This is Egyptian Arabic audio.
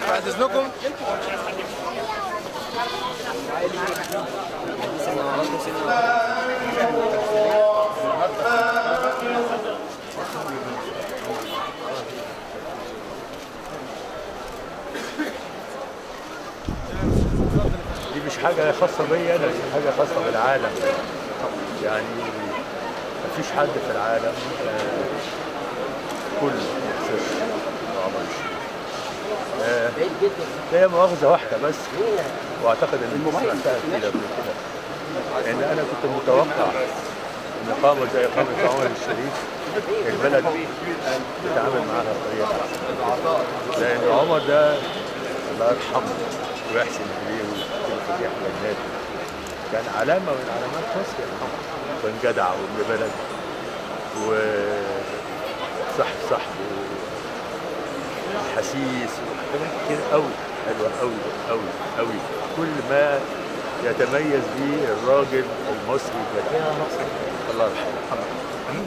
بعد اذنكم دي مش حاجة خاصة بيا أنا دي حاجة خاصة بالعالم يعني مفيش حد في العالم آه، كله إحساس بعمر الشريف آه، هي مؤاخذة واحدة بس وأعتقد إن أنت سمعتها كتير قبل كده إن أنا كنت متوقع إن إقامة زي إقامة عمر الشريف البلد تتعامل معاها بطريقة أحسن لأن عمر ده الله يرحمه ويحسن إليه ويكتب فتيح جنات كان علامة من علامات مصر يعني كان جدع وابن بلد وصاحب صاحبه حسيس وحاجات كتير قوي حلوة قوي قوي قوي كل ما يتميز به الراجل المصري الجدع الله يرحمه